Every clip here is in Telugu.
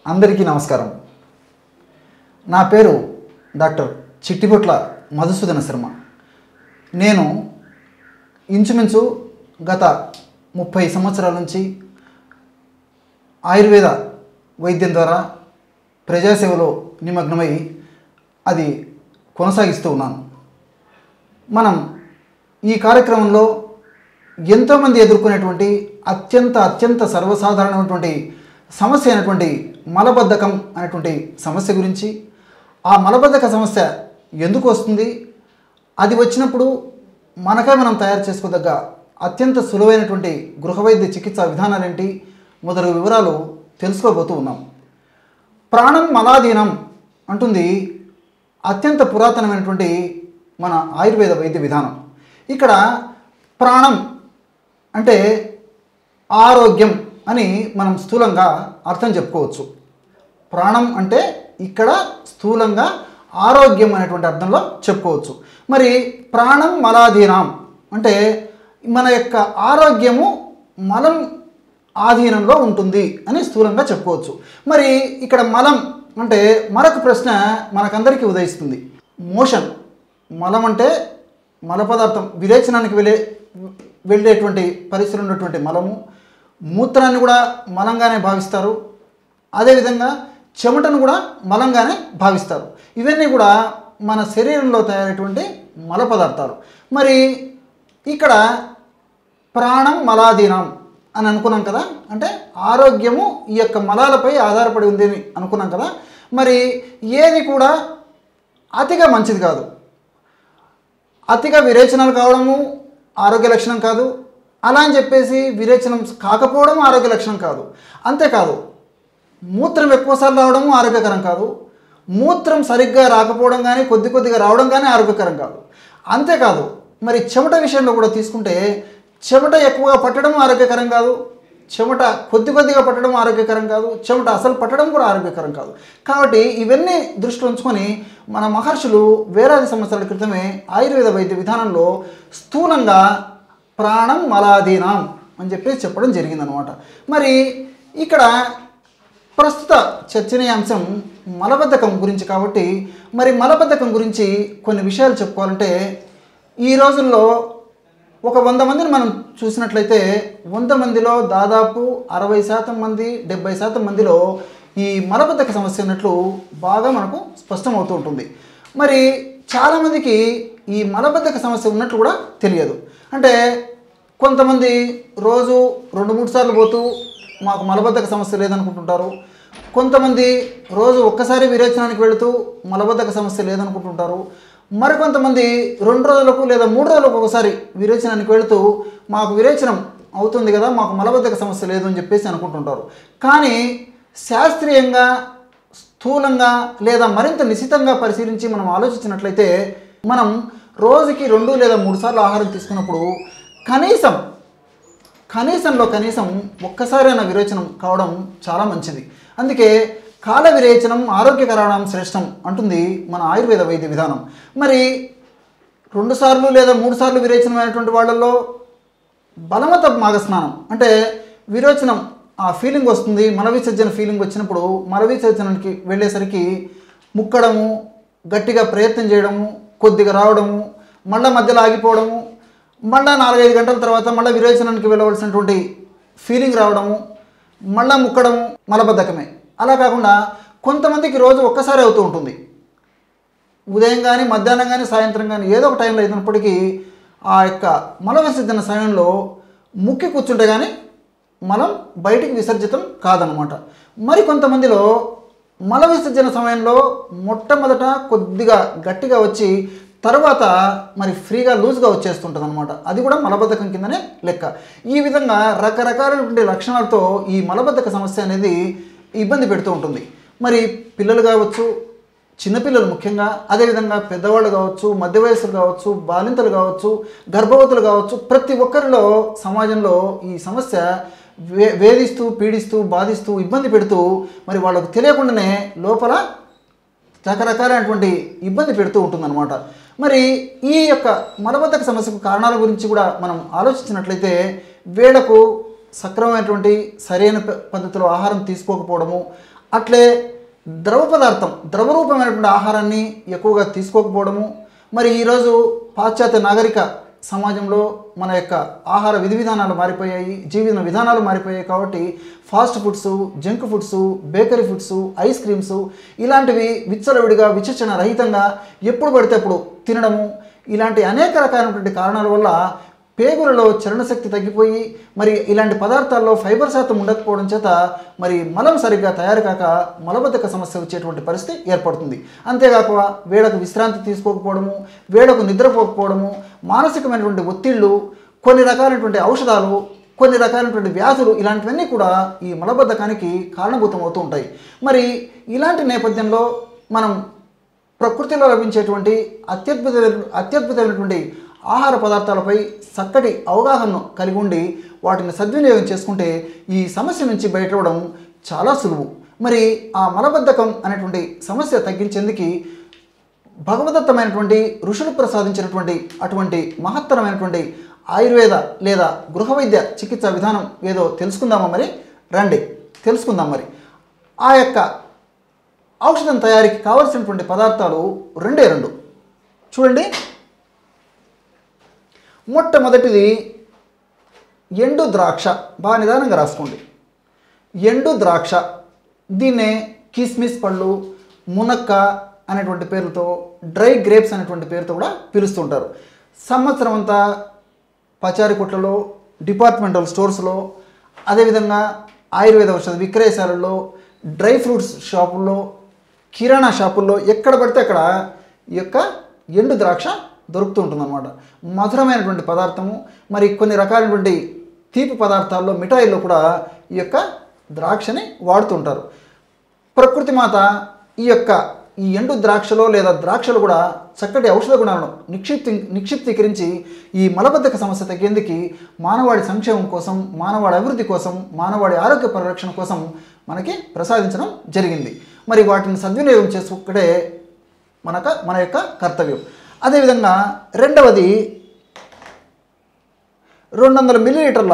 అందరికీ నమస్కారం నా పేరు డాక్టర్ చిట్టిపొట్ల మధుసూదన శర్మ నేను ఇంచుమించు గత ముప్పై సంవత్సరాల నుంచి ఆయుర్వేద వైద్యం ద్వారా ప్రజాసేవలో నిమగ్నమై అది కొనసాగిస్తూ ఉన్నాను మనం ఈ కార్యక్రమంలో ఎంతోమంది ఎదుర్కొనేటువంటి అత్యంత అత్యంత సర్వసాధారణమైనటువంటి సమస్య అయినటువంటి మలబద్ధకం అనేటువంటి సమస్య గురించి ఆ మలబద్ధక సమస్య ఎందుకు వస్తుంది అది వచ్చినప్పుడు మనకై మనం తయారు చేసుకోదగ్గ అత్యంత సులువైనటువంటి గృహవైద్య చికిత్సా విధానాలేంటి మొదలగు వివరాలు తెలుసుకోబోతూ ఉన్నాం ప్రాణం మలాధీనం అంటుంది అత్యంత పురాతనమైనటువంటి మన ఆయుర్వేద వైద్య విధానం ఇక్కడ ప్రాణం అంటే ఆరోగ్యం అని మనం స్థూలంగా అర్థం చెప్పుకోవచ్చు ప్రాణం అంటే ఇక్కడ స్థూలంగా ఆరోగ్యం అనేటువంటి అర్థంలో చెప్పుకోవచ్చు మరి ప్రాణం మలాధీనం అంటే మన యొక్క ఆరోగ్యము మలం ఆధీనంలో ఉంటుంది అని స్థూలంగా చెప్పుకోవచ్చు మరి ఇక్కడ మలం అంటే మరొక ప్రశ్న మనకందరికీ ఉదయిస్తుంది మోషన్ మలం అంటే మల పదార్థం విరేచనానికి వెళ్ళే వెళ్ళేటువంటి పరిస్థితులు ఉన్నటువంటి మలము మూత్రాన్ని కూడా మలంగానే భావిస్తారు అదేవిధంగా చెమటను కూడా మలంగానే భావిస్తారు ఇవన్నీ కూడా మన శరీరంలో తయారైనటువంటి మల పదార్థాలు మరి ఇక్కడ ప్రాణం మలాధీనం అని అనుకున్నాం కదా అంటే ఆరోగ్యము ఈ యొక్క మలాలపై ఆధారపడి ఉంది అని అనుకున్నాం కదా మరి ఏది కూడా అతిగా మంచిది కాదు అతిగా విరేచనాలు కావడము ఆరోగ్య లక్షణం కాదు అలా అని చెప్పేసి విరేచనం కాకపోవడం ఆరోగ్య లక్షణం కాదు అంతేకాదు మూత్రం ఎక్కువసార్లు రావడము ఆరోగ్యకరం కాదు మూత్రం సరిగ్గా రాకపోవడం కానీ కొద్ది కొద్దిగా రావడం కానీ ఆరోగ్యకరం కాదు అంతేకాదు మరి చెమట విషయంలో కూడా తీసుకుంటే చెమట ఎక్కువగా పట్టడం ఆరోగ్యకరం కాదు చెమట కొద్ది కొద్దిగా పట్టడం ఆరోగ్యకరం కాదు చెమట అసలు పట్టడం కూడా ఆరోగ్యకరం కాదు కాబట్టి ఇవన్నీ దృష్టిలో ఉంచుకొని మన మహర్షులు వేలాది సంవత్సరాల క్రితమే ఆయుర్వేద వైద్య విధానంలో స్థూలంగా ప్రాణం మలాధీనం అని చెప్పి చెప్పడం జరిగిందనమాట మరి ఇక్కడ ప్రస్తుత చర్చనీయాంశం మలబద్ధకం గురించి కాబట్టి మరి మలబద్ధకం గురించి కొన్ని విషయాలు చెప్పుకోవాలంటే ఈ రోజుల్లో ఒక వంద మందిని మనం చూసినట్లయితే వంద మందిలో దాదాపు అరవై శాతం మంది డెబ్బై శాతం మందిలో ఈ మలబద్ధక సమస్య ఉన్నట్లు బాగా మనకు స్పష్టమవుతూ ఉంటుంది మరి చాలామందికి ఈ మలబద్ధక సమస్య ఉన్నట్లు కూడా తెలియదు అంటే కొంతమంది రోజు రెండు మూడు సార్లు పోతూ మాకు మలబద్ధక సమస్య లేదనుకుంటుంటారు కొంతమంది రోజు ఒక్కసారి విరేచనానికి వెళుతూ మలబద్ధక సమస్య లేదనుకుంటుంటారు మరికొంతమంది రెండు రోజులకు లేదా మూడు రోజులకు ఒకసారి విరేచనానికి వెళుతూ మాకు విరేచనం అవుతుంది కదా మాకు మలబద్ధక సమస్య లేదు అని చెప్పేసి అనుకుంటుంటారు కానీ శాస్త్రీయంగా స్థూలంగా లేదా మరింత నిశితంగా పరిశీలించి మనం ఆలోచించినట్లయితే మనం రోజుకి రెండు లేదా మూడు సార్లు ఆహారం తీసుకున్నప్పుడు కనీసం కనీసంలో కనీసం ఒక్కసారైనా విరేచనం కావడం చాలా మంచిది అందుకే కాల విరేచనం ఆరోగ్యకరణం శ్రేష్టం అంటుంది మన ఆయుర్వేద వైద్య విధానం మరి రెండు సార్లు లేదా మూడు సార్లు విరేచనమైనటువంటి వాళ్ళల్లో బలమత మాగస్నానం అంటే విరోచనం ఆ ఫీలింగ్ వస్తుంది మల విసర్జన ఫీలింగ్ వచ్చినప్పుడు మల విసర్జనకి వెళ్ళేసరికి ముక్కడము గట్టిగా ప్రయత్నం చేయడము కొద్దిగా రావడము మళ్ళా మధ్యలో ఆగిపోవడము మళ్ళా నాలుగైదు గంటల తర్వాత మళ్ళీ విరేచనానికి వెళ్ళవలసినటువంటి ఫీలింగ్ రావడము మళ్ళా ముక్కడము మలబద్ధకమే అలా కాకుండా కొంతమందికి రోజు ఒక్కసారి అవుతూ ఉంటుంది ఉదయం కానీ మధ్యాహ్నం కానీ సాయంత్రం కానీ ఏదో ఒక టైంలో అయినప్పటికీ ఆ యొక్క మల విసర్జన సమయంలో ముక్కి కూర్చుంటే కానీ మలం బయటికి విసర్జితం కాదనమాట మరి కొంతమందిలో మల విసర్జన సమయంలో మొట్టమొదట కొద్దిగా గట్టిగా వచ్చి తర్వాత మరి ఫ్రీగా లూజ్గా వచ్చేస్తుంటుంది అనమాట అది కూడా మలబద్ధకం కిందనే లెక్క ఈ విధంగా రకరకాలైనటువంటి లక్షణాలతో ఈ మలబద్ధక సమస్య అనేది ఇబ్బంది పెడుతూ ఉంటుంది మరి పిల్లలు కావచ్చు చిన్నపిల్లలు ముఖ్యంగా అదేవిధంగా పెద్దవాళ్ళు కావచ్చు మధ్య వయస్సులు కావచ్చు బాలింతలు కావచ్చు గర్భవతులు కావచ్చు ప్రతి ఒక్కరిలో సమాజంలో ఈ సమస్య వే వేధిస్తూ పీడిస్తూ బాధిస్తూ ఇబ్బంది పెడుతూ మరి వాళ్ళకు తెలియకుండానే లోపల రకరకాలైనటువంటి ఇబ్బంది పెడుతూ ఉంటుందన్నమాట మరి ఈ యొక్క మలబద్ధక సమస్యకు కారణాల గురించి కూడా మనం ఆలోచించినట్లయితే వీళ్లకు సక్రమమైనటువంటి సరైన ప- పద్ధతిలో ఆహారం తీసుకోకపోవడము అట్లే ద్రవ పదార్థం ద్రవరూపమైనటువంటి ఆహారాన్ని ఎక్కువగా తీసుకోకపోవడము మరి ఈరోజు పాశ్చాత్య నాగరిక సమాజంలో మన యొక్క ఆహార విధి విధానాలు మారిపోయాయి జీవన విధానాలు మారిపోయాయి కాబట్టి fast foods junk foods bakery foods ice creams ఇలాంటివి విచ్చలవిడిగా విచక్షణ రహితంగా ఎప్పుడు పడితే అప్పుడు తినడము ఇలాంటి అనేక రకాలైనటువంటి కారణాల వల్ల పేగులలో చలనశక్తి తగ్గిపోయి మరి ఇలాంటి పదార్థాల్లో ఫైబర్ శాతం ఉండకపోవడం చేత మరి మలం సరిగ్గా తయారు కాక మలబద్ధక సమస్య వచ్చేటువంటి పరిస్థితి ఏర్పడుతుంది అంతేకాక వేళకు విశ్రాంతి తీసుకోకపోవడము వేళకు నిద్రపోకపోవడము మానసికమైనటువంటి ఒత్తిళ్ళు కొన్ని రకాలైనటువంటి ఔషధాలు కొన్ని రకాలైనటువంటి వ్యాధులు ఇలాంటివన్నీ కూడా ఈ మలబద్ధకానికి కారణభూతం అవుతూ ఉంటాయి మరి ఇలాంటి నేపథ్యంలో మనం ప్రకృతిలో లభించేటువంటి అత్యద్భుత అత్యద్భుతమైనటువంటి ఆహార పదార్థాలపై చక్కటి అవగాహనను కలిగి ఉండి వాటిని సద్వినియోగం చేసుకుంటే ఈ సమస్య నుంచి బయటపడడం చాలా సులువు మరి ఆ మలబద్ధకం అనేటువంటి సమస్య తగ్గించేందుకు భగవదత్తమైనటువంటి ఋషులు ప్రసాదించినటువంటి అటువంటి మహత్తరమైనటువంటి ఆయుర్వేద లేదా గృహ వైద్య చికిత్స విధానం ఏదో తెలుసుకుందామా మరి రండి తెలుసుకుందాం మరి ఆ యొక్క ఔషధం తయారీకి కావలసినటువంటి పదార్థాలు రెండే రెండు చూడండి మొట్టమొదటిది ఎండు ద్రాక్ష బాగా నిదానంగా రాసుకోండి ఎండు ద్రాక్ష దీన్నే కిస్మిస్ పళ్ళు మునక్క అనేటువంటి పేరుతో డ్రై గ్రేప్స్ అనేటువంటి పేరుతో కూడా పిలుస్తుంటారు సంవత్సరం అంతా పచారి కొట్లలో డిపార్ట్మెంటల్ స్టోర్స్లో అదేవిధంగా ఆయుర్వేద ఔషధ విక్రయశాలల్లో డ్రై ఫ్రూట్స్ షాపుల్లో కిరాణా షాపుల్లో ఎక్కడ పడితే అక్కడ ఈ యొక్క ఎండు ద్రాక్ష దొరుకుతూ ఉంటుందన్నమాట మధురమైనటువంటి పదార్థము మరి కొన్ని రకాలైనటువంటి తీపి పదార్థాల్లో మిఠాయిల్లో కూడా ఈ యొక్క ద్రాక్షని వాడుతుంటారు ప్రకృతి మాత ఈ యొక్క ఈ ఎండు ద్రాక్షలో లేదా ద్రాక్షలు కూడా చక్కటి ఔషధ గుణాలను నిక్షిప్తి నిక్షిప్తీకరించి ఈ మలబద్ధక సమస్య తగ్గేందుకు మానవాడి సంక్షేమం కోసం మానవాడి అభివృద్ధి కోసం మానవాడి ఆరోగ్య పరిరక్షణ కోసం మనకి ప్రసాదించడం జరిగింది మరి వాటిని సద్వినియోగం చేసుకుంటే మనక మన యొక్క కర్తవ్యం అదేవిధంగా రెండవది రెండు వందల మిల్లీలీటర్ల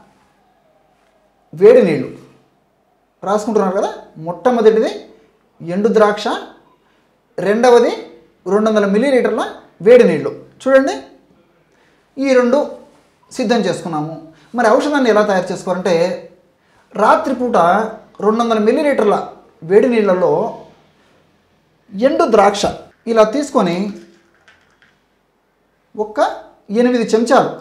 వేడి నీళ్ళు రాసుకుంటున్నారు కదా మొట్టమొదటిది ఎండు ద్రాక్ష రెండవది రెండు వందల మిల్లీలీటర్ల వేడి నీళ్ళు చూడండి ఈ రెండు సిద్ధం చేసుకున్నాము మరి ఔషధాన్ని ఎలా తయారు చేసుకోవాలంటే రాత్రిపూట రెండు వందల మిల్లీలీటర్ల వేడి నీళ్ళల్లో ఎండు ద్రాక్ష ఇలా తీసుకొని ఒక్క ఎనిమిది చెంచాలు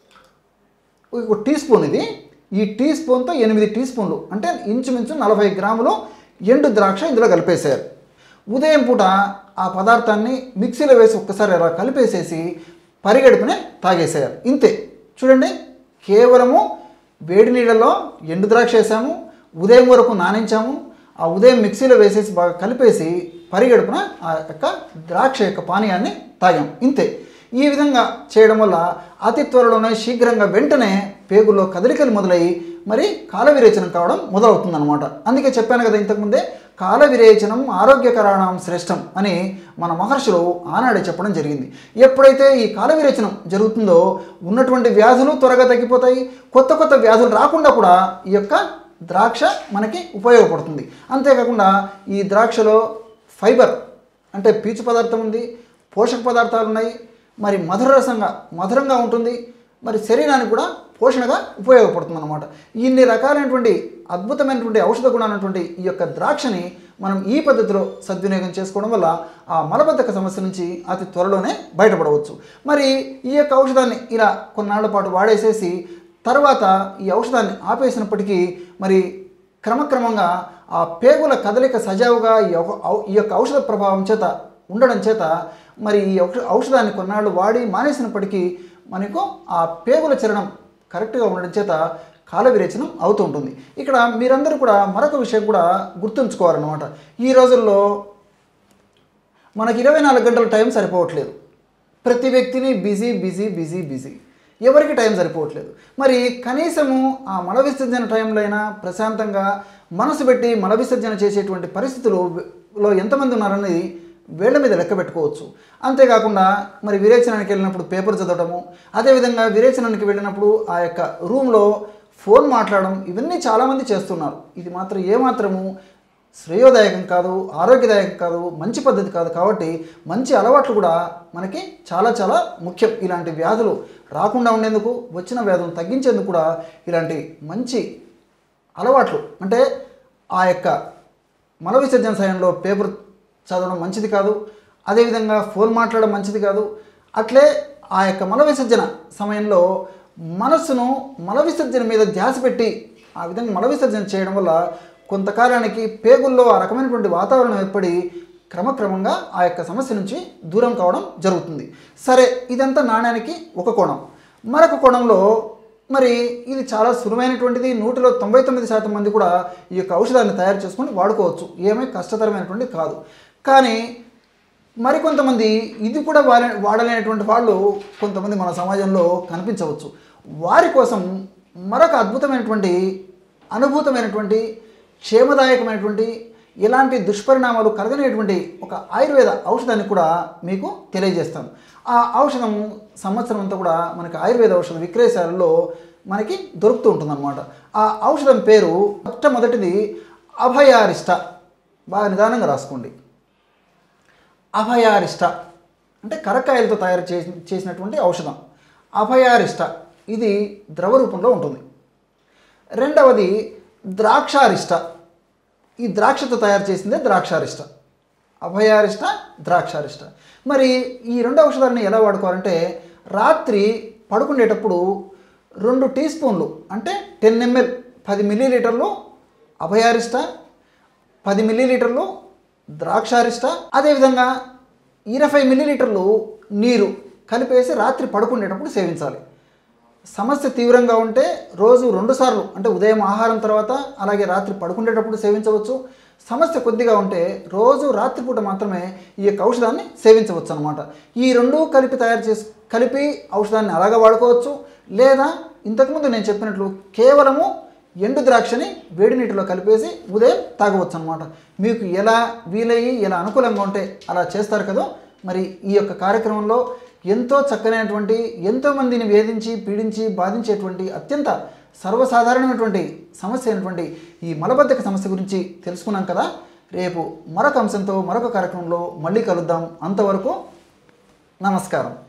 ఒక టీ స్పూన్ ఇది ఈ టీ స్పూన్తో ఎనిమిది టీ స్పూన్లు అంటే ఇంచుమించు నలభై గ్రాములు ఎండు ద్రాక్ష ఇందులో కలిపేశారు ఉదయం పూట ఆ పదార్థాన్ని మిక్సీలో వేసి ఒక్కసారి అలా కలిపేసేసి పరిగెడుపునే తాగేసేయాలి ఇంతే చూడండి కేవలము వేడి నీళ్ళలో ఎండు ద్రాక్ష వేసాము ఉదయం వరకు నానించాము ఆ ఉదయం మిక్సీలో వేసేసి బాగా కలిపేసి పరిగెడుపున ఆ యొక్క ద్రాక్ష యొక్క పానీయాన్ని తాగాం ఇంతే ఈ విధంగా చేయడం వల్ల అతి త్వరలోనే శీఘ్రంగా వెంటనే పేగుల్లో కదలికలు మొదలై మరి కాల విరేచనం కావడం మొదలవుతుందన్నమాట అందుకే చెప్పాను కదా ఇంతకుముందే కాల విరేచనం ఆరోగ్యకరాణం శ్రేష్టం అని మన మహర్షులు ఆనాడే చెప్పడం జరిగింది ఎప్పుడైతే ఈ కాల విరేచనం జరుగుతుందో ఉన్నటువంటి వ్యాధులు త్వరగా తగ్గిపోతాయి కొత్త కొత్త వ్యాధులు రాకుండా కూడా ఈ యొక్క ద్రాక్ష మనకి ఉపయోగపడుతుంది అంతేకాకుండా ఈ ద్రాక్షలో ఫైబర్ అంటే పీచు పదార్థం ఉంది పోషక పదార్థాలు ఉన్నాయి మరి మధుర రసంగా మధురంగా ఉంటుంది మరి శరీరానికి కూడా పోషణగా ఉపయోగపడుతుంది అనమాట ఇన్ని రకాలైనటువంటి అద్భుతమైనటువంటి ఔషధ గుణాలైనటువంటి ఈ యొక్క ద్రాక్షని మనం ఈ పద్ధతిలో సద్వినియోగం చేసుకోవడం వల్ల ఆ మలబద్ధక సమస్య నుంచి అతి త్వరలోనే బయటపడవచ్చు మరి ఈ యొక్క ఔషధాన్ని ఇలా కొన్నాళ్ల పాటు వాడేసేసి తర్వాత ఈ ఔషధాన్ని ఆపేసినప్పటికీ మరి క్రమక్రమంగా ఆ పేగుల కదలిక సజావుగా ఈ ఔ- ఔ- ఈ యొక్క ఔషధ ప్రభావం చేత ఉండడం చేత మరి ఈ ఔష- ఔషధాన్ని కొన్నాళ్ళు వాడి మానేసినప్పటికీ మనకు ఆ పేగుల చలనం కరెక్ట్గా ఉండడం చేత కాల విరేచనం అవుతూ ఉంటుంది ఇక్కడ మీరందరూ కూడా మరొక విషయం కూడా గుర్తుంచుకోవాలన్నమాట ఈ రోజుల్లో మనకి ఇరవై నాలుగు గంటల టైం సరిపోవట్లేదు ప్రతి వ్యక్తిని బిజీ బిజీ బిజీ బిజీ ఎవరికి టైం సరిపోవట్లేదు మరి కనీసము ఆ మల విసర్జన టైంలో అయినా ప్రశాంతంగా మనసు పెట్టి మల విసర్జన చేసేటువంటి పరిస్థితులు లో ఎంతమంది ఉన్నారనేది వేళ్ల మీద లెక్క పెట్టుకోవచ్చు అంతేకాకుండా మరి విరేచనానికి వెళ్ళినప్పుడు పేపర్ చదవడము అదేవిధంగా విరేచనానికి వెళ్ళినప్పుడు ఆ యొక్క రూమ్లో ఫోన్ మాట్లాడడం ఇవన్నీ చాలామంది చేస్తున్నారు ఇది మాత్రం ఏమాత్రము శ్రేయోదాయకం కాదు ఆరోగ్యదాయకం కాదు మంచి పద్ధతి కాదు కాబట్టి మంచి అలవాట్లు కూడా మనకి చాలా చాలా ముఖ్యం ఇలాంటి వ్యాధులు రాకుండా ఉండేందుకు వచ్చిన వ్యాధులను తగ్గించేందుకు కూడా ఇలాంటి మంచి అలవాట్లు అంటే ఆ యొక్క మల విసర్జన సమయంలో పేపర్ చదవడం మంచిది కాదు అదేవిధంగా ఫోన్ మాట్లాడడం మంచిది కాదు అట్లే ఆ యొక్క మల విసర్జన సమయంలో మనస్సును మల విసర్జన మీద ధ్యాస పెట్టి ఆ విధంగా మల విసర్జన చేయడం వల్ల కొంతకాలానికి పేగుల్లో ఆ రకమైనటువంటి వాతావరణం ఏర్పడి క్రమక్రమంగా ఆ యొక్క సమస్య నుంచి దూరం కావడం జరుగుతుంది సరే ఇదంతా నాణ్యానికి ఒక కోణం మరొక కోణంలో మరి ఇది చాలా సులువైనటువంటిది నూటిలో తొంభై తొమ్మిది శాతం మంది కూడా ఈ యొక్క ఔషధాన్ని తయారు చేసుకొని వాడుకోవచ్చు ఏమీ కష్టతరమైనటువంటి కాదు కానీ మరికొంతమంది ఇది కూడా వాడే వాడలేనటువంటి వాళ్ళు కొంతమంది మన సమాజంలో కనిపించవచ్చు వారి కోసం మరొక అద్భుతమైనటువంటి అనుభూతమైనటువంటి క్షేమదాయకమైనటువంటి ఎలాంటి దుష్పరిణామాలు కలగనేటువంటి ఒక ఆయుర్వేద ఔషధాన్ని కూడా మీకు తెలియజేస్తాను ఆ ఔషధం సంవత్సరం అంతా కూడా మనకి ఆయుర్వేద ఔషధ విక్రయశాలలో మనకి దొరుకుతూ ఉంటుందన్నమాట ఆ ఔషధం పేరు మొట్టమొదటిది అభయారిష్ట బాగా నిదానంగా రాసుకోండి అభయారిష్ట అంటే కరక్కాయలతో తయారు చేసి చేసినటువంటి ఔషధం అభయారిష్ట ఇది ద్రవ రూపంలో ఉంటుంది రెండవది ద్రాక్షారిష్ట ఈ ద్రాక్షతో తయారు చేసిందే ద్రాక్షారిష్ట అభయారిష్ట ద్రాక్షారిష్ట మరి ఈ రెండు ఔషధాలను ఎలా వాడుకోవాలంటే రాత్రి పడుకునేటప్పుడు రెండు టీ స్పూన్లు అంటే టెన్ ఎంఎల్ పది మిల్లీలీటర్లు అభయారిష్ట పది మిల్లీలీటర్లు ద్రాక్షారిష్ట అదేవిధంగా ఇరవై మిల్లీలీటర్లు నీరు కలిపేసి రాత్రి పడుకునేటప్పుడు సేవించాలి సమస్య తీవ్రంగా ఉంటే రోజు రెండుసార్లు అంటే ఉదయం ఆహారం తర్వాత అలాగే రాత్రి పడుకునేటప్పుడు సేవించవచ్చు సమస్య కొద్దిగా ఉంటే రోజు రాత్రిపూట మాత్రమే ఈ యొక్క ఔషధాన్ని సేవించవచ్చు అనమాట ఈ రెండు కలిపి తయారు చేసి కలిపి ఔషధాన్ని అలాగా వాడుకోవచ్చు లేదా ఇంతకుముందు నేను చెప్పినట్లు కేవలము ఎండు ద్రాక్షని వేడి నీటిలో కలిపేసి ఉదయం తాగవచ్చు అనమాట మీకు ఎలా వీలయ్యి ఎలా అనుకూలంగా ఉంటే అలా చేస్తారు కదా మరి ఈ యొక్క కార్యక్రమంలో ఎంతో చక్కనైనటువంటి ఎంతోమందిని వేధించి పీడించి బాధించేటువంటి అత్యంత సర్వసాధారణమైనటువంటి సమస్య అయినటువంటి ఈ మలబద్ధక సమస్య గురించి తెలుసుకున్నాం కదా రేపు మరొక అంశంతో మరొక కార్యక్రమంలో మళ్ళీ కలుద్దాం అంతవరకు నమస్కారం